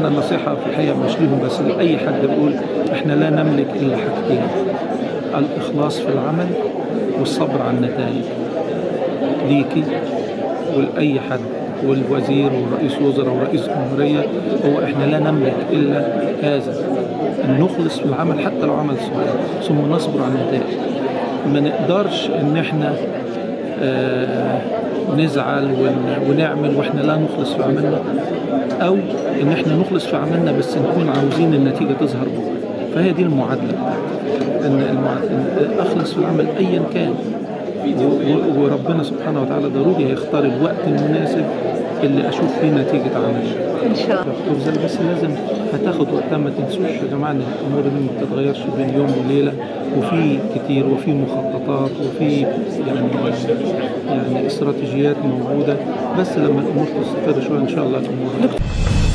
انا النصيحه في الحقيقه مش ليهم بس لاي حد بيقول احنا لا نملك الا حاجتين الاخلاص في العمل والصبر على النتائج ليكي ولاي حد والوزير والرئيس وزراء ورئيس الجمهوريه هو احنا لا نملك الا هذا ان نخلص في العمل حتى لو عمل صغير ثم نصبر على النتائج ما نقدرش ان احنا آه نزعل ون- ونعمل واحنا لا نخلص في عملنا او ان احنا نخلص في عملنا بس نكون عاوزين النتيجه تظهر بكره فهي دي المعادله بتاعتي ان المع- إن اخلص في العمل ايا كان و- و- وربنا سبحانه وتعالى ضروري هيختار الوقت المناسب اللي اشوف فيه نتيجه عملي ان شاء الله دكتور زي بس لازم هتاخد وقتها ما تنسوش يا جماعه ان الامور دي ما بتتغيرش بين يوم وليله وفي كتير وفي مخططات وفي يعني يعني استراتيجيات موجوده بس لما الامور تستقر شويه ان شاء الله الامور